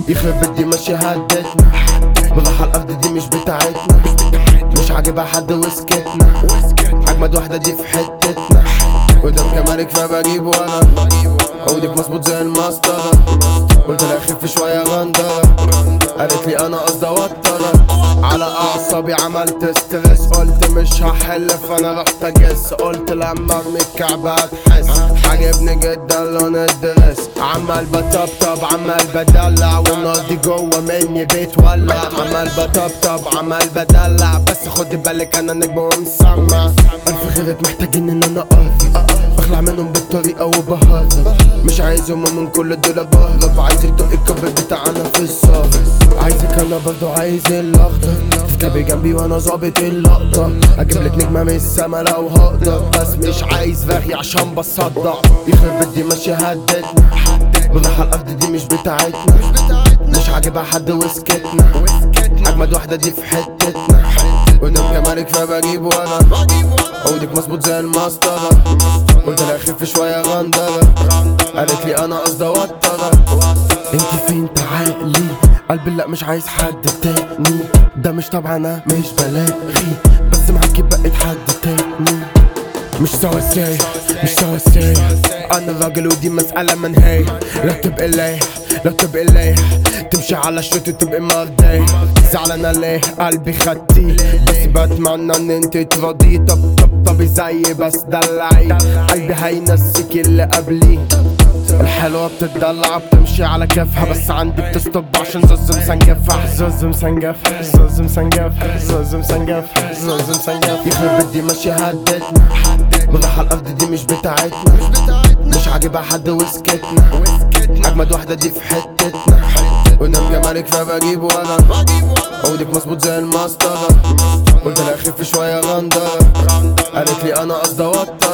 يخرب بدي ماشي هدتنا بضحى الارض دي مش بتاعتنا مش عاجبها حد وسكتنا اجمد واحدة دي في حتتنا قدام كمالك فبجيب وانا عودك مظبوط زي المسطرة قلت لها خف شوية غندرة قالت لي انا قصدي اوترك على اعصابي عملت ستريس قلت مش هحل فانا رحت اجس قلت لما ارمي الكعب هتحس عجبني جدا لون الدرس عمال بطبطب عمال بدلع والنار دي جوه مني بيتولع عمال بطبطب عمال بدلع بس خد بالك انا نجم ومسمع الف غيرك محتاجين ان انا اقرب بخلع منهم بالطريقة وبهرب مش عايزهم من كل دول بهرب عايزك تقول الكبر بتاعنا في الصف عايزك انا برضو عايز الاخضر تركبي جنبي وانا ظابط اللقطة اجيب لك نجمة من السما لو هقدر بس مش عايز رغي عشان بصدع يخرب بدي ماشي هدتنا بضحى الارض دي مش بتاعتنا مش عاجبها حد وسكتنا اجمد واحدة دي في حتتنا قدام كمالك فبجيب وانا عودك مظبوط زي المسطرة قلت لها خف شوية غندرة قالت لي انا قصدي اوترك انت فين تعالي قلبي لا مش عايز حد تاني ده مش طبعا انا مش بلاغي بس معاكي بقيت حد تاني مش سوا ساي مش سوا ساي انا راجل ودي مسألة من هي رتب الي رتب الي تمشي على الشوط وتبقى مرضي زعلانة ليه قلبي خدتي بس بتمنى ان انت ترضي طب طب طب زي بس دلعي قلبي هينسيك اللي قبلي الحلوة بتدلع بتمشي على كيفها بس عندي بتستوب عشان زوز مسنجفة زوز مسنجفة زوز مسنجفة زوز مسنجفة زوز مسنجفة يخرب بدي ماشي هدتنا بضحى الارض دي مش بتاعتنا مش عاجبها حد وسكتنا اجمد واحدة دي في حتتنا قدام جمالك فبجيب وانا عودك مظبوط زي المسطرة قلت لها خف شوية غندرة قالت لي انا قصدي اوتر